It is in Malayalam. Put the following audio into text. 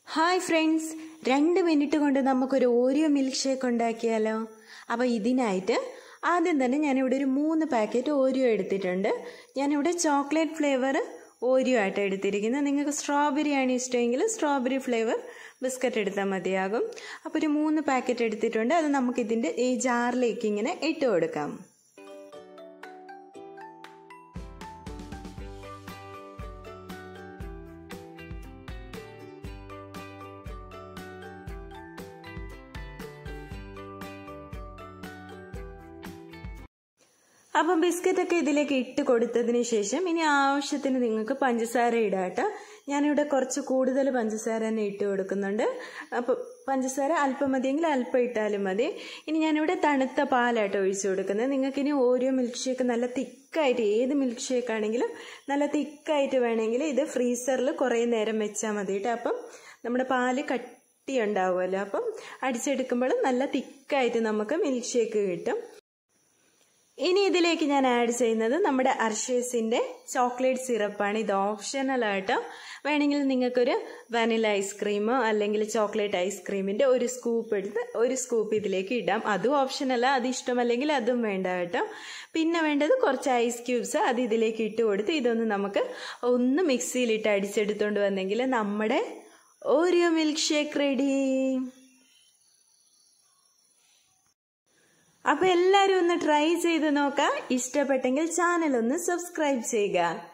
ഹായ് ഫ്രണ്ട്സ് രണ്ട് മിനിറ്റ് കൊണ്ട് നമുക്കൊരു ഓരിയോ മിൽക്ക് ഷേക്ക് ഉണ്ടാക്കിയാലോ അപ്പോൾ ഇതിനായിട്ട് ആദ്യം തന്നെ ഞാനിവിടെ ഒരു മൂന്ന് പാക്കറ്റ് ഓരിയോ എടുത്തിട്ടുണ്ട് ഞാനിവിടെ ചോക്ലേറ്റ് ഫ്ലേവർ ഓരിയോ ആയിട്ട് എടുത്തിരിക്കുന്നത് നിങ്ങൾക്ക് സ്ട്രോബെറി ആണ് ഇഷ്ടമെങ്കിൽ സ്ട്രോബെറി ഫ്ലേവർ ബിസ്ക്കറ്റ് എടുത്താൽ മതിയാകും അപ്പോൾ ഒരു മൂന്ന് പാക്കറ്റ് എടുത്തിട്ടുണ്ട് അത് നമുക്കിതിൻ്റെ ഈ ജാറിലേക്ക് ഇങ്ങനെ ഇട്ട് കൊടുക്കാം അപ്പം ബിസ്ക്കറ്റൊക്കെ ഇതിലേക്ക് ഇട്ട് കൊടുത്തതിന് ശേഷം ഇനി ആവശ്യത്തിന് നിങ്ങൾക്ക് പഞ്ചസാര ഇടാട്ടോ ഞാനിവിടെ കുറച്ച് കൂടുതൽ പഞ്ചസാര തന്നെ ഇട്ട് കൊടുക്കുന്നുണ്ട് അപ്പോൾ പഞ്ചസാര അല്പം മതിയെങ്കിൽ അല്പം ഇട്ടാലും മതി ഇനി ഞാനിവിടെ തണുത്ത പാലായിട്ട് ഒഴിച്ചു കൊടുക്കുന്നത് നിങ്ങൾക്ക് ഇനി ഓരോ മിൽക്ക് ഷേക്ക് നല്ല തിക്കായിട്ട് ഏത് മിൽക്ക് ഷേക്ക് ആണെങ്കിലും നല്ല തിക്കായിട്ട് വേണമെങ്കിൽ ഇത് ഫ്രീസറിൽ കുറേ നേരം വെച്ചാൽ മതി കേട്ടോ അപ്പം നമ്മുടെ പാല് കട്ടി ഉണ്ടാവുമല്ലോ അപ്പം അടിച്ചെടുക്കുമ്പോൾ നല്ല തിക്കായിട്ട് നമുക്ക് മിൽക്ക് ഷേക്ക് കിട്ടും ഇനി ഇതിലേക്ക് ഞാൻ ആഡ് ചെയ്യുന്നത് നമ്മുടെ അർഷേസിൻ്റെ ചോക്ലേറ്റ് സിറപ്പാണ് ഇത് ഓപ്ഷണൽ ആയിട്ട് വേണമെങ്കിൽ നിങ്ങൾക്കൊരു വനില ഐസ്ക്രീമോ അല്ലെങ്കിൽ ചോക്ലേറ്റ് ഐസ്ക്രീമിൻ്റെ ഒരു സ്കൂപ്പ് എടുത്ത് ഒരു സ്കൂപ്പ് ഇതിലേക്ക് ഇടാം അതും ഓപ്ഷനല്ല അത് ഇഷ്ടമല്ലെങ്കിൽ അതും വേണ്ട കേട്ടോ പിന്നെ വേണ്ടത് കുറച്ച് ഐസ് ക്യൂബ്സ് അത് ഇതിലേക്ക് ഇട്ട് കൊടുത്ത് ഇതൊന്ന് നമുക്ക് ഒന്ന് മിക്സിയിലിട്ട് അടിച്ചെടുത്തുകൊണ്ട് വന്നെങ്കിൽ നമ്മുടെ ഓരിയോ മിൽക്ക് ഷേക്ക് റെഡി അപ്പോൾ എല്ലാവരും ഒന്ന് ട്രൈ ചെയ്ത് നോക്കാം ഇഷ്ടപ്പെട്ടെങ്കിൽ ചാനൽ ഒന്ന് സബ്സ്ക്രൈബ് ചെയ്യുക